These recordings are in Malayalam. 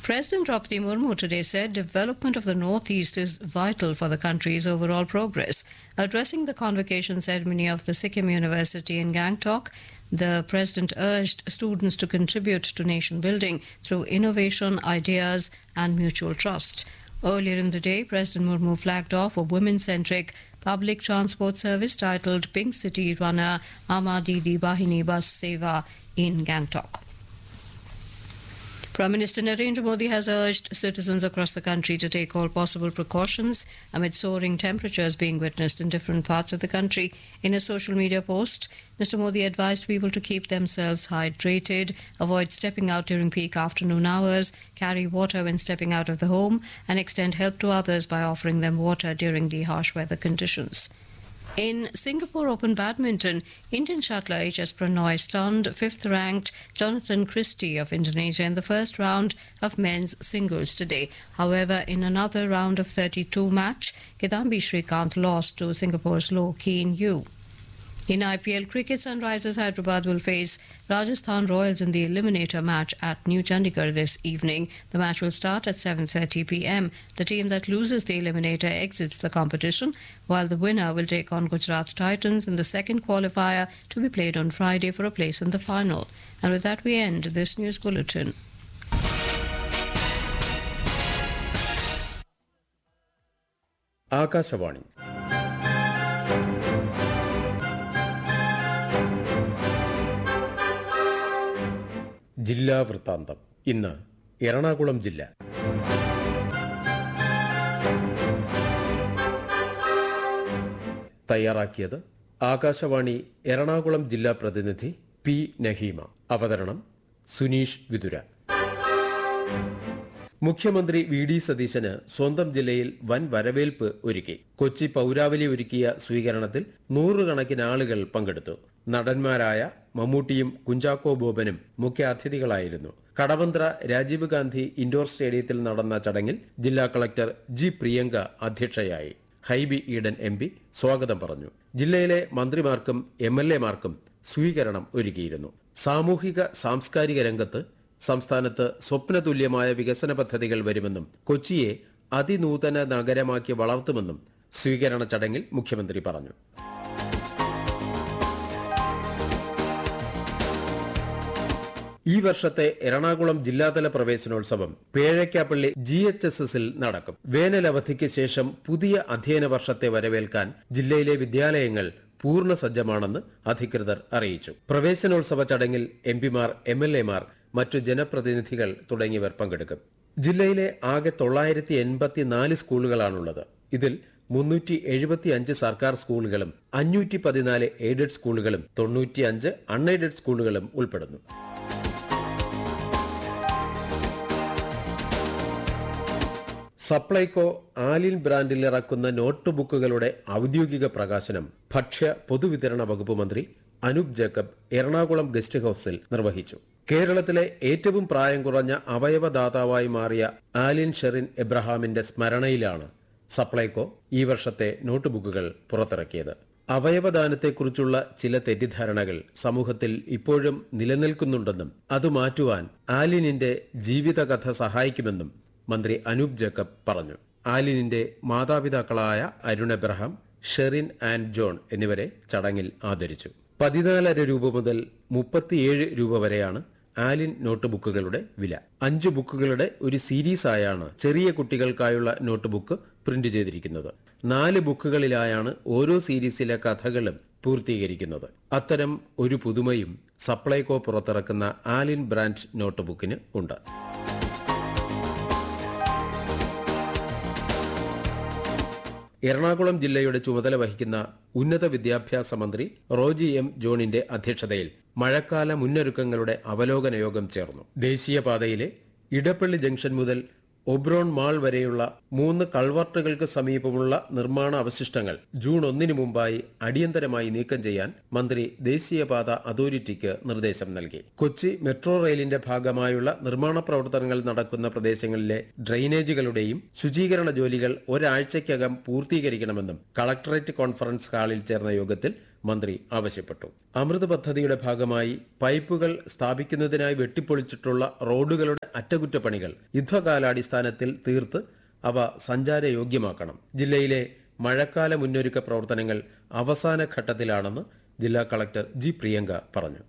President Draupadi Murmu today said development of the Northeast is vital for the country's overall progress. Addressing the convocation ceremony of the Sikkim University in Gangtok, the president urged students to contribute to nation building through innovation, ideas, and mutual trust. Earlier in the day, President Murmu flagged off a women centric public transport service titled Pink City Runner Amadidi Bahini Bus Seva in Gangtok. Prime Minister Narendra Modi has urged citizens across the country to take all possible precautions amid soaring temperatures being witnessed in different parts of the country. In a social media post, Mr. Modi advised people to keep themselves hydrated, avoid stepping out during peak afternoon hours, carry water when stepping out of the home, and extend help to others by offering them water during the harsh weather conditions. In Singapore Open Badminton, Indian shuttler HS Pranoy stunned fifth-ranked Jonathan Christie of Indonesia in the first round of men's singles today. However, in another round of 32 match, Kidambi Srikanth lost to Singapore's Loh Keen Yu. In IPL cricket, Sunrisers Hyderabad will face Rajasthan Royals in the eliminator match at New Chandigarh this evening. The match will start at 7:30 p.m. The team that loses the eliminator exits the competition, while the winner will take on Gujarat Titans in the second qualifier to be played on Friday for a place in the final. And with that, we end this news bulletin. Akashvani ജില്ലാ വൃത്താന്തം ഇന്ന് എറണാകുളം ജില്ല തയ്യാറാക്കിയത് ആകാശവാണി എറണാകുളം ജില്ലാ പ്രതിനിധി പി നഹീമ അവതരണം സുനീഷ് വിതുര മുഖ്യമന്ത്രി വി ഡി സതീശന് സ്വന്തം ജില്ലയിൽ വൻ വരവേൽപ്പ് ഒരുക്കി കൊച്ചി പൌരാവലി ഒരുക്കിയ സ്വീകരണത്തിൽ നൂറുകണക്കിന് ആളുകൾ പങ്കെടുത്തു നടന്മാരായ മമ്മൂട്ടിയും കുഞ്ചാക്കോ ബോബനും മുഖ്യാതിഥികളായിരുന്നു കടവന്ത്ര രാജീവ് ഗാന്ധി ഇൻഡോർ സ്റ്റേഡിയത്തിൽ നടന്ന ചടങ്ങിൽ ജില്ലാ കളക്ടർ ജി പ്രിയങ്ക അധ്യക്ഷയായി ഹൈബി ഈഡൻ എം പി സ്വാഗതം പറഞ്ഞു ജില്ലയിലെ മന്ത്രിമാർക്കും എം എൽ എമാർക്കും സ്വീകരണം ഒരുക്കിയിരുന്നു സാമൂഹിക സാംസ്കാരിക രംഗത്ത് സംസ്ഥാനത്ത് സ്വപ്നതുല്യമായ വികസന പദ്ധതികൾ വരുമെന്നും കൊച്ചിയെ അതിനൂതന നഗരമാക്കി വളർത്തുമെന്നും സ്വീകരണ ചടങ്ങിൽ മുഖ്യമന്ത്രി പറഞ്ഞു ഈ വർഷത്തെ എറണാകുളം ജില്ലാതല പ്രവേശനോത്സവം പേഴയ്ക്കാപ്പള്ളി ജി എച്ച് എസ് എസിൽ നടക്കും വേനലവധിക്ക് ശേഷം പുതിയ അധ്യയന വർഷത്തെ വരവേൽക്കാൻ ജില്ലയിലെ വിദ്യാലയങ്ങൾ പൂർണ്ണ സജ്ജമാണെന്ന് അധികൃതർ അറിയിച്ചു പ്രവേശനോത്സവ ചടങ്ങിൽ എംപിമാർ എം എൽ എമാർ മറ്റു ജനപ്രതിനിധികൾ തുടങ്ങിയവർ പങ്കെടുക്കും ജില്ലയിലെ ആകെ തൊള്ളായിരത്തി എൺപത്തിനാല് സ്കൂളുകളാണുള്ളത് ഇതിൽ മുന്നൂറ്റി എഴുപത്തി അഞ്ച് സർക്കാർ സ്കൂളുകളും അഞ്ഞൂറ്റി പതിനാല് എയ്ഡഡ് സ്കൂളുകളും തൊണ്ണൂറ്റിയഞ്ച് അൺഎയ്ഡഡ് സ്കൂളുകളും ഉൾപ്പെടുന്നു സപ്ലൈകോ ആലിൻ ബ്രാൻഡിൽ ഇറക്കുന്ന നോട്ട് ബുക്കുകളുടെ ഔദ്യോഗിക പ്രകാശനം ഭക്ഷ്യ പൊതുവിതരണ വകുപ്പ് മന്ത്രി അനൂപ് ജേക്കബ് എറണാകുളം ഗസ്റ്റ് ഹൌസിൽ നിർവഹിച്ചു കേരളത്തിലെ ഏറ്റവും പ്രായം കുറഞ്ഞ അവയവദാതാവായി മാറിയ ആലിൻ ഷെറിൻ എബ്രഹാമിന്റെ സ്മരണയിലാണ് സപ്ലൈകോ ഈ വർഷത്തെ നോട്ട് ബുക്കുകൾ പുറത്തിറക്കിയത് അവയവദാനത്തെക്കുറിച്ചുള്ള ചില തെറ്റിദ്ധാരണകൾ സമൂഹത്തിൽ ഇപ്പോഴും നിലനിൽക്കുന്നുണ്ടെന്നും അത് മാറ്റുവാൻ ആലിനിന്റെ ജീവിതകഥ സഹായിക്കുമെന്നും മന്ത്രി അനൂപ് ജേക്കബ് പറഞ്ഞു ആലിനിന്റെ മാതാപിതാക്കളായ Arun Abraham Sherin and John എന്നിവരെ ചടങ്ങിൽ ആദരിച്ചു പതിനാലര രൂപ മുതൽ മുപ്പത്തിയേഴ് രൂപ വരെയാണ് ആലിൻ നോട്ട് ബുക്കുകളുടെ വില അഞ്ച് ബുക്കുകളുടെ ഒരു സീരീസ് ആയാണ് ചെറിയ കുട്ടികൾക്കായുള്ള നോട്ട് ബുക്ക് പ്രിന്റ് ചെയ്തിരിക്കുന്നത് നാല് ബുക്കുകളിലായാണ് ഓരോ സീരീസിലെ കഥകളും പൂർത്തീകരിക്കുന്നത് അത്തരം ഒരു പുതുമയും സപ്ലൈകോ പുറത്തിറക്കുന്ന ആലിൻ ബ്രാൻഡ് നോട്ട് ബുക്കിന് ഉണ്ട് എറണാകുളം ജില്ലയുടെ ചുമതല വഹിക്കുന്ന ഉന്നത വിദ്യാഭ്യാസ മന്ത്രി റോജി എം ജോണിന്റെ അധ്യക്ഷതയിൽ മഴക്കാല മുന്നൊരുക്കങ്ങളുടെ അവലോകന യോഗം ചേർന്നു ദേശീയപാതയിലെ ഇടപ്പള്ളി ജംഗ്ഷൻ മുതൽ ഒബ്രോൺ മാൾ വരെയുള്ള മൂന്ന് കൾവർട്ടുകൾക്ക് സമീപമുള്ള നിർമ്മാണ അവശിഷ്ടങ്ങൾ ജൂൺ ഒന്നിന് മുമ്പായി അടിയന്തരമായി നീക്കം ചെയ്യാൻ മന്ത്രി ദേശീയപാത അതോറിറ്റിക്ക് നിർദ്ദേശം നൽകി കൊച്ചി മെട്രോ റെയിലിന്റെ ഭാഗമായുള്ള നിർമ്മാണ പ്രവർത്തനങ്ങൾ നടക്കുന്ന പ്രദേശങ്ങളിലെ ഡ്രെയിനേജുകളുടെയും ശുചീകരണ ജോലികൾ ഒരാഴ്ചയ്ക്കകം പൂർത്തീകരിക്കണമെന്നും കളക്ടറേറ്റ് കോൺഫറൻസ് ഹാളിൽ ചേർന്ന യോഗത്തിൽ മന്ത്രി ആവശ്യപ്പെട്ടു അമൃത് പദ്ധതിയുടെ ഭാഗമായി പൈപ്പുകൾ സ്ഥാപിക്കുന്നതിനായി വെട്ടിപ്പൊളിച്ചിട്ടുള്ള റോഡുകളുടെ അറ്റകുറ്റപ്പണികൾ യുദ്ധകാലാടിസ്ഥാനത്തിൽ തീർത്ത് അവ സഞ്ചാരയോഗ്യമാക്കണം ജില്ലയിലെ മഴക്കാല മുന്നൊരുക്ക പ്രവർത്തനങ്ങൾ അവസാന ഘട്ടത്തിലാണെന്ന് ജില്ലാ കളക്ടർ ജി പ്രിയങ്ക പറഞ്ഞു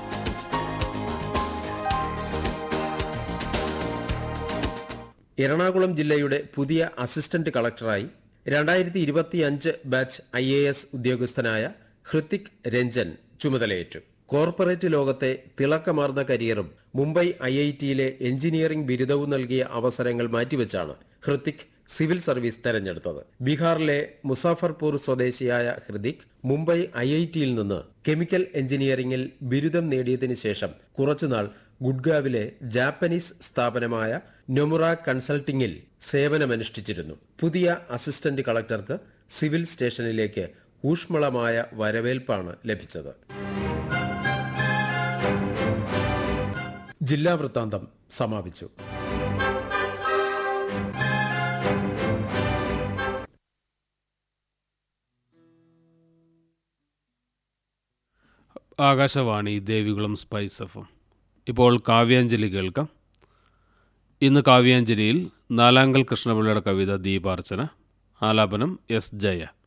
എറണാകുളം ജില്ലയുടെ പുതിയ അസിസ്റ്റന്റ് കളക്ടറായി രണ്ടായിരത്തി ഇരുപത്തിയഞ്ച് ബാച്ച് ഐ എ എസ് ഉദ്യോഗസ്ഥനായ ഹൃത്തിക് രഞ്ജൻ ചുമതലയേറ്റു കോർപ്പറേറ്റ് ലോകത്തെ തിളക്കമാർന്ന കരിയറും മുംബൈ ഐ ഐ ടിയിലെ എഞ്ചിനീയറിംഗ് ബിരുദവും നൽകിയ അവസരങ്ങൾ മാറ്റിവെച്ചാണ് ഹൃത്തിക് സിവിൽ സർവീസ് തെരഞ്ഞെടുത്തത് ബീഹാറിലെ മുസാഫർപൂർ സ്വദേശിയായ ഹൃതിക് മുംബൈ ഐ ഐ ടിയിൽ നിന്ന് കെമിക്കൽ എഞ്ചിനീയറിംഗിൽ ബിരുദം നേടിയതിനു ശേഷം കുറച്ചുനാൾ ഗുഡ്ഗാവിലെ ജാപ്പനീസ് സ്ഥാപനമായ നൊമുറ കൺസൾട്ടിംഗിൽ സേവനമനുഷ്ഠിച്ചിരുന്നു പുതിയ അസിസ്റ്റന്റ് കളക്ടർക്ക് സിവിൽ സ്റ്റേഷനിലേക്ക് ഊഷ്മളമായ വരവേൽപ്പാണ് ലഭിച്ചത് ജില്ലാ വൃത്താന്തം സമാപിച്ചു ആകാശവാണി ദേവികുളം സ്പൈസ് എഫ് ഇപ്പോൾ കാവ്യാഞ്ജലി കേൾക്കാം ഇന്ന് കാവ്യാഞ്ജലിയിൽ നാലാങ്കൽ കൃഷ്ണപിള്ളയുടെ കവിത ദീപാർച്ചന ആലാപനം എസ് ജയ